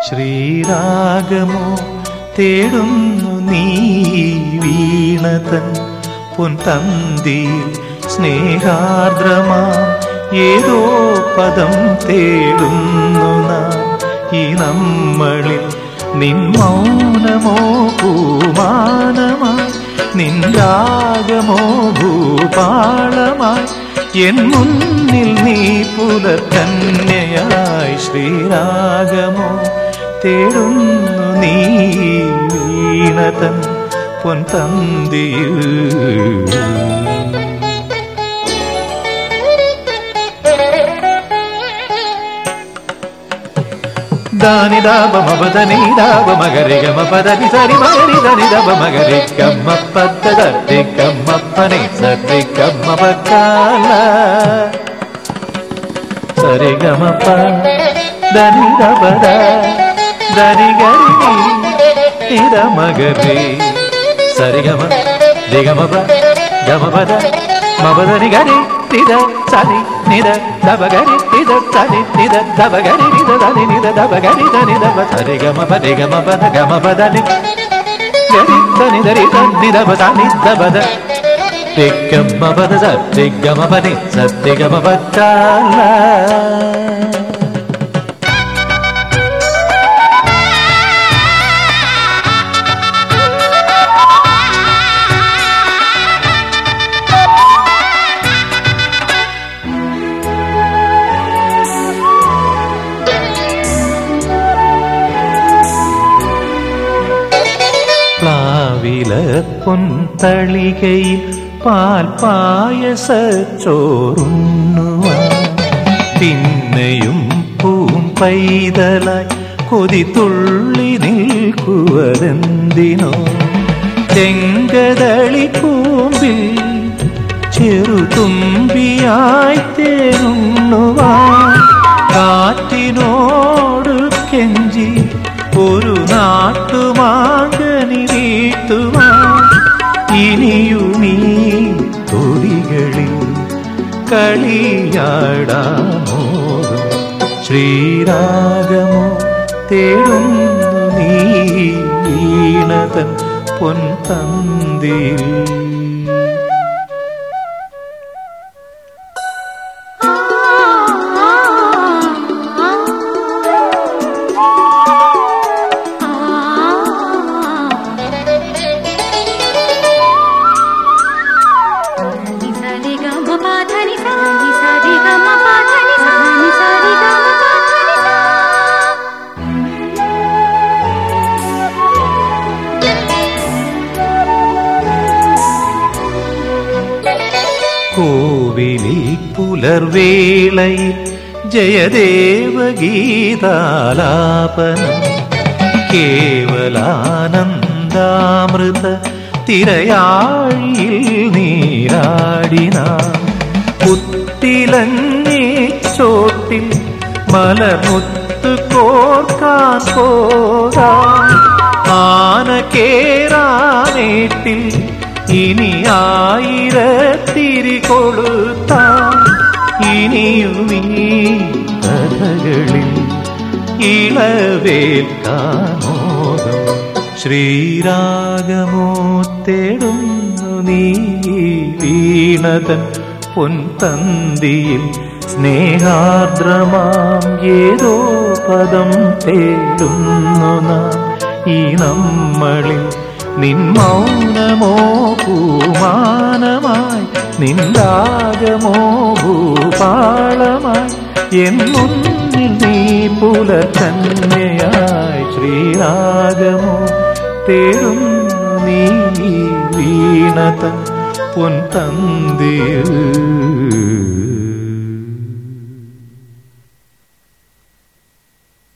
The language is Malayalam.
ശ്രീരാഗമോ തേടുന്നു നീ വീണതൻ പൊൻതന്തിയിൽ സ്നേഹാർദ്രമാ ഏതോ പദം തേടുന്നു നാം ഈ നമ്മളിൽ നിൻ മൗനമോ പൂമാനമായി നിൻ രാഗമോ ഭൂപാളമായി എൻ മുന്നിൽ നീ പുലർക്കന്യയായി ശ്രീരാഗമോ തേടുന്നു നീ വീണതൻ പൊൻതന്തിയിൽ దాని దాబ మబదని దాబ మగరి గమ పదని సరి మగరి దని దబ మగరి కమ్మ పద్ద దరి కమ్మ పని సరి కమ్మ పక్కాల సరి గమ ప దని దబద దని గరి నిద మగరి సరి గమ దిగమ ప గమ పద మబదని గరి నిద సని నిద దబ గరి నిద సని నిద దబ గరి నిద దని నిద దబ గరి దని దబ సరి గమ పది గమ పద గమ పదని గరి దని దరి దని దబ సని దబ ద తిగ్గమ పద సత్తిగమ పని సత్తిగమ పచ్చాల പ്ലാവില പൊൻതളികയിൽ പാൽ പായസച്ചോറുണ്ണുവാൻ പിന്നെയും പൂം പൈതലായി കൊതി തുള്ളി നിൽക്കുവതെന്തിനോ ചെങ്കതളി കൂമ്പിൽ ചെറുതുമ്പിയായി തേനുണ്ണുവാൻ കാറ്റിനോട് കെഞ്ചി ഒരു നാട്ടുമാകനി വീട്ടുവാൻ ഇനിയുമീ തൊടികളിൽ കളിയാടാമോ ശ്രീരാഗമോ തേടുന്നു നീ വീണതൻ പൊൻതന്തിൽ കോവിലിൽ പുലർവേളയിൽ ജയദേവഗീതാലാപനം കേവലാനന്ദാമൃത തിരയാഴിയിൽ നീരാടിന പുത്തിലങ്ങേ ചോട്ടിൽ മലമുത്ത് കോർക്കാൻ പോകാം ആന കേറാനേട്ടിൽ ഇനി ആയിരത്തിരി കൊളുത്താം ഇനിയും ഈ കഥകളിൽ ഇളവേൽക്കാമോദം ശ്രീരാഗമോ തേടുന്നു നീ വീണതൻ പൊൻതന്തിയിൽ സ്നേഹാർദ്രമാം ഏതോ പദം തേടുന്നു നാം ഈ നമ്മളിൽ നിൻ മൗനമോ പൂമാനമായി നിന്ദാഗമോ ഭൂപാളമായി എൻ മുന്നിൽ നീ പുലക്കന്യയായി ശ്രീരാഗമോ തേടുന്നു നീ വീണതൻ പൊൻതന്തിയിൽ